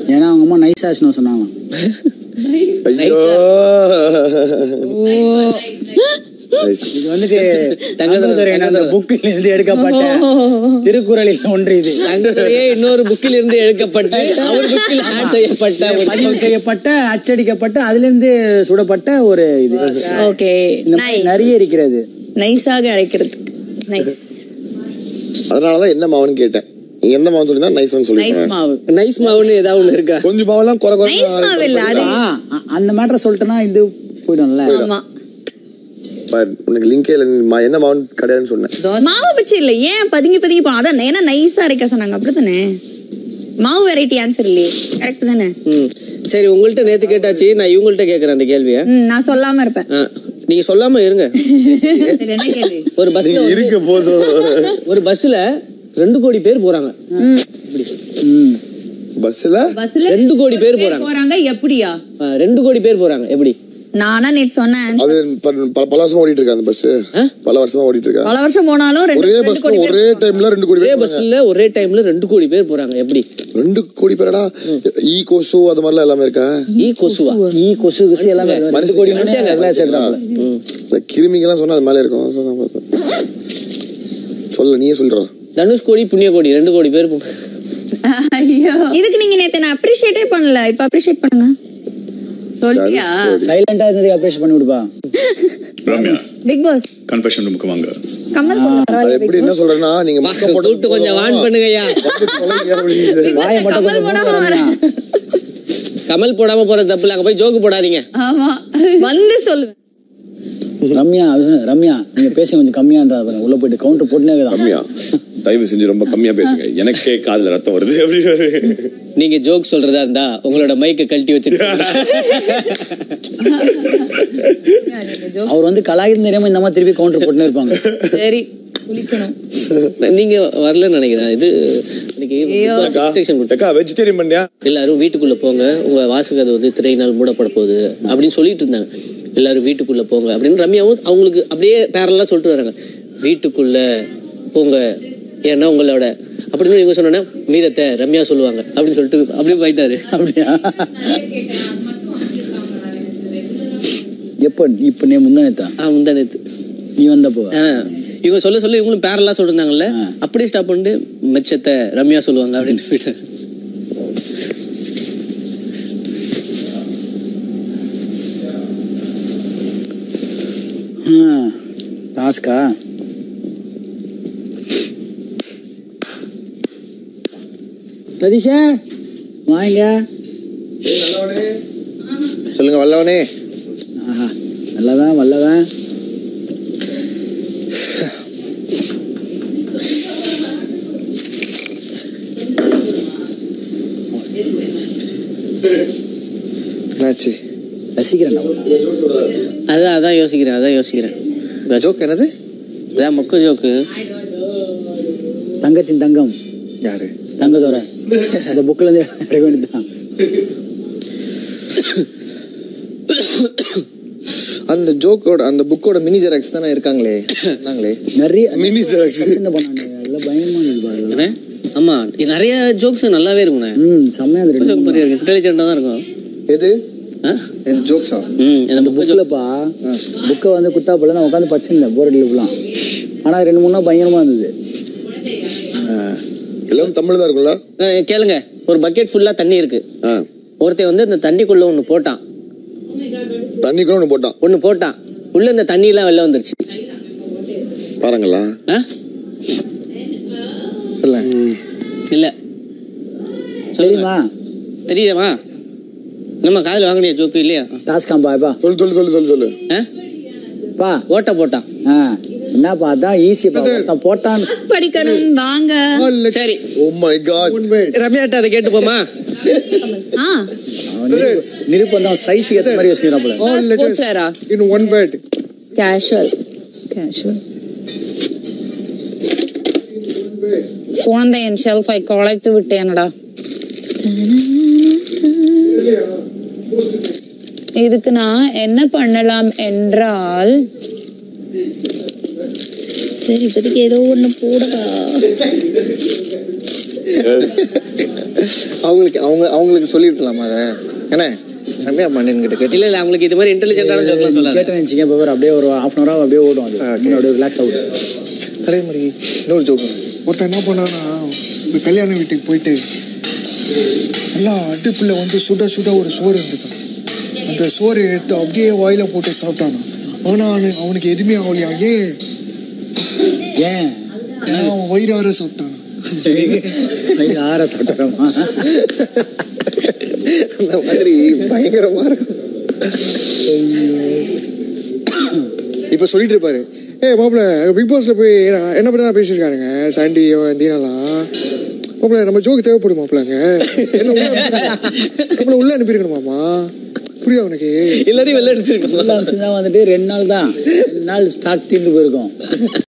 ஏன்னா அவங்க அம்மா நைஸ் ஆச்சுன்னு சொன்னாங்க ஐயோ இது வந்துட்டு தங்கதுரை அந்த புக்கில் இருந்து எடுக்கப்பட்ட திருக்குறளில் ஒன்று இது தங்கத்துறையே இன்னொரு புக்கில் இருந்து எடுக்கப்பட்டு அவர் புக்கில் ஆட் செய்யப்பட்ட ஒரு பதிவு செய்யப்பட்ட அச்சடிக்கப்பட்ட அதுல இருந்து சுடப்பட்ட ஒரு இது ஓகே இந்த மாதிரி நிறைய இருக்கிறது நைஸாக அரைக்கிறது நைஸ் அதனாலதான் என்ன மாவுன்னு கேட்டேன் நீங்க எந்த மாவு சொல்லிருந்தா நைஸ்னு நைஸ் சொல்லிருக்கேன் மாவு நைஸ் மாவுன்னு ஏதாவது ஒண்ணு இருக்கா கொஞ்சம் மாவெல்லாம் குறை குறை நைஸ் மாவு இல்ல அது ஆ, அ- அந்த மேட்டரை சொல்லிட்டேன்னா இது போயிடும்ல ஆமா பாரு, உனக்கு லிங்கே இல்ல நீ மா- என்ன மாவுன்னு கிடையாதுன்னு சொன்னேன் மாவு பச்சை இல்ல ஏன் பதுங்கி பதுங்கி போனோம் அதான் ஏன்னா நைஸா அரைக்க சொன்னாங்க அப்படித்தானே மாவு வெரைட்டி ஆன்சர் இல்லையே கரெக்ட் தானே ம். சரி உங்கள்ட்ட நேத்து கேட்டாச்சு நான் இவங்கள்ட்ட கேக்குறேன் அந்த கேள்விய ம், நான் சொல்லாம இருப்பேன் ஆ, நீங்க சொல்லாம இருங்க என்ன கேள்வி ஒரு பஸ்ல வந்து- இருக்க போதும் ஒரு பஸ்ல ரெண்டு கோடி பேர் போறாங்க ம். பஸ்ல பஸ்ல ரெண்டு கோடி பேர் போறாங்க போறாங்க எப்படியா ஆ, ரெண்டு கோடி பேர் போறாங்க எப்படி நானா நேத்து சொன்னேன் அது ப- பல பல வருஷமா ஓடிட்டு இருக்கா அந்த பஸ் பல வருஷமா ஓடிட்டு இருக்கா பல வருஷம் போனாலும் ரெண்டு ஒரே ரெண்டு பஸ் கோடி பேர் ஒரே டைம்ல ரெண்டு கோடி ஒரே பேர் போறாங்க. பஸ்ல ஒரே டைம்ல ரெண்டு கோடி பேர் போறாங்க எப்படி ரெண்டு கோடி பேரடா ஈ கொசு அது மாதிரிலாம் எல்லாமே இருக்கா ஈ கொசுவா ஈ கொசு கொசு எல்லாமே ரெண்டு கோடி மனுஷங்க எல்லாம் சேர்க்கிறாங்க இந்த கிருமிங்கெல்லாம் சொன்னா அது மேல இருக்கும் சொன்னா பார்த்தேன். சொல்ல நீயே சொல்ற தனுஷ் கோடி புண்ணிய கோடி ரெண்டு கோடி பேர் போ- இதுக்கு நீங்க நேத்து நான் அப்ரிஷியேட்டே பண்ணல இப்ப அப்ரிஷியேட் பண்ணுங்க சொல்லியா சைலண்டா இருந்து அப்ரேஷன் பண்ணி விடுப்பா ரம்யா பிக் பாஸ் கன்ஃபெஷன் ரூமுக்கு வாங்க கமல் பொண்ணு அது பரவாயில்ல எப்படி என்ன சொல்றேன்னா நீங்க மொக்க போட்டு கூப்பிட்டு கொஞ்சம் வான் பண்ணுங்கய்யா வந்து தொலைங்க அப்படின்னு. வாயை மட்டும் கமல் கொஞ்சம் போடாம மூடி வரேன். வரேன். கமல் போடாம போற தப்பு இல்ல அங்க போய் ஜோக்கு போடாதீங்க ஆமா வந்து சொல்லுவேன் ரம்யா அது சொன்னேன், ரம்யா நீங்க பேச கொஞ்சம் கம்மியான்றா பாருங்க. உள்ள போயிட்டு கவுண்டர் போட்டுனே இருக்குதான் ரம்யா தயவு செஞ்சு ரொம்ப கம்மியா பேசுங்க எனக்கே காதுல ரத்தம் வருது அப்படின்னு நீங்க ஜோக் சொல்றதா இருந்தா உங்களோட மைக்க கழட்டி வச்சிருக்கீங்க அவர் வந்து கலாய்க்கு தெரியாம இந்த மாதிரி திருப்பி கவுண்டர் போட்டுனே இருப்பாங்க சரி குளிக்கணும் நீங்க வரலன்னு நினைக்கிறேன் இது இன்னைக்கு Big Boss instruction கொடுத்தாங்க. அக்கா வெஜிடேரியன் பண்ணியா எல்லாரும் வீட்டுக்குள்ள போங்க உங்க வாசகதை வந்து திரையினால் மூடப்பட போகுது அப்படின்னு சொல்லிட்டு இருந்தாங்க எல்லாரும் வீட்டுக்குள்ள போங்க அப்படின்னு ரம்யாவும் அவங்களுக்கு அப்படியே பேரலா சொல்லிட்டு வராங்க வீட்டுக்குள்ள போங்க ஏன்னா உங்களோட அப்படின்னு நீங்க சொன்னா மீதத்தை ரம்யா சொல்லுவாங்க அப்படின்னு சொல்லிட்டு அப்படியே போயிட்டாரு அப்படியா எப்போ இப்ப நீ முந்தானேத்தா ஆ முந்தா நேத்து நீ வந்தப்போ ஆ, இவங்க சொல்ல சொல்ல இவங்களும் பேரலா சொல்லிருந்தாங்கல்ல ஆ. அப்படியே ஸ்டாப் பண்ணிட்டு மிச்சத்தை ரம்யா சொல்லுவாங்க அப்படின்னு போயிட்டாரு டாஸ்கா சதீஷா வாங்க சொல்லுங்க வல்லவனே ஆஹா நல்லவன் வல்லவன் என்னாச்சு ரசிக்கிறேன் அதான் அதான் யோசிக்கிறேன் அதான் யோசிக்கிறேன் ஜோக் என்னது அதான் மொக்க ஜோக்கு தங்கத்தின் தங்கம் யாரு தங்கத்தோர இந்த புக்ல இருந்து எடுக்க வேண்டியதுதான் அந்த ஜோக்கோட அந்த புக்கோட மினி ஜெராக்ஸ் தானே இருக்காங்களே இருந்தாங்களே நிறைய Mini xerox. இந்த பண்ணாங்க அதெல்லாம் பயமா இருந்தது பாரு அதெல்லாம். என்ன? ஆமா இது நிறைய ஜோக்ஸ் நல்லாவே இருக்குண்ணே ம் செம்மையா அந்த ரெண்டு ஜோக் மாதிரி இருக்கு இன்டெலிஜென்ட்டா தான் இருக்கும் எது ஆ? எது ஜோக்ஸா ம் இந்த புக்கு ஜோக் புக்கில்ப்பா புக்கை வந்து குத்தா போல நான் உட்காந்து படிச்சிருந்தேன் போர் அடிக்கலாம் ஆனா ரெண்டு மூணு நாள் பயங்கரமா இருந்தது எல்லாம் தமிழ் தான் இருக்கும்ல கேளுங்க ஒரு பக்கெட் ஃபுல்லா தண்ணி இருக்கு ஆ. ஒருத்தன் வந்து இந்த தண்ணிக்குள்ள ஒண்ணு போட்டான் தண்ணி கூட ஒண்ணு போட்டான் ஒண்ணு போட்டான் உள்ள இந்த தண்ணி எல்லாம் வெளில வந்துருச்சு பாருங்களா ஆ? சொல்ல இல்ல சொல்லுங்க தெரியுமா தெரியுமா நம்ம காதுல வாங்கினிய ஜோக்கு இல்லையா டாஸ்காம்பா இப்பா சொல்லு சொல்லு சொல்லு சொல்லு சொல்லு ஆ? பா ஓட்ட போட்டான் ஆ என்னப்பா அதான் ஈஸிப்பா ஒருத்தன் போட்டான் படிக்கணும் வாங்க சரி ஓ மை காட் ரம்யாட்ட அதை கேட்டு போமா ஆ அவன் நிருப்ப- நிருப்பம் தான் சைஸுக்கு ஏற்ற மாதிரி யோசிக்கிறான் போல ஸ்போர்ட்ஸ் வேரா in one word casual casual குழந்தையின் ஷெல்ஃபை குலைத்து விட்டேனடா இதுக்கு நான் என்ன பண்ணலாம் என்றால் சரி இப்போதைக்கு ஏதோ ஒண்ணு போடவா அவங்களுக்கு அவங்க அவங்களுக்கு சொல்லிருக்கலாமா அதை என்ன ரம்யா மன்னன் கிட்ட கேட்டு இல்ல இல்ல அவங்களுக்கு இது மாதிரி இன்டெலிஜென்ட்டான ஜோக்லாம் சொல்லாது கேட்டேன்னு வச்சுக்கேன் இப்போ பாரு, அப்படியே ஒரு ஹாஃப் அன் ஹவராக அப்படியே ஓடும் அது Okay. அப்படியே ரிலாக்ஸ் ஆகும் அதே மாதிரி இன்னொரு ஜோக் ஒருத்தன் என்ன பண்ணானா ஒரு கல்யாண வீட்டுக்கு போயிட்டு நல்லா அடுப்புல வந்து சுட சுட ஒரு சோறு இருந்தது அந்த சோறு எடுத்து அப்படியே வாயில போட்டு சாப்பிட்டானா ஆனா அவனு- அவனுக்கு எதுவுமே ஆகலையா ஏன் ஏன் ஏன்னா அவன் வயிறார சாப்பிட்டானா ஆற சாப்பிட்றோமா அந்த மாதிரி பயங்கரமா இருக்கும் இப்ப சொல்லிட்டு இருப்பாரு ஏ மாப்பிள்ள பிக் பாஸ்ல போய் நான் என்ன பத்தி பேசியிருக்காருங்க சாண்டி தீனாலாம் மாப்பிள்ள நம்ம ஜோக்கு தேவைப்படும் மாப்பிள்ளங்க என்ன உள்ள அனுப்பிச்சிருக்கணும். நம்மள உள்ள அனுப்பியிருக்கணுமாமா புரியுதா உனக்கு எல்லாரையும் வெளில அனுப்பிச்சிருக்கோம் வந்துட்டு ரெண்டு நாள் தான் ரெண்டு நாள் ஸ்டாக் தீர்ந்து போயிருக்கும்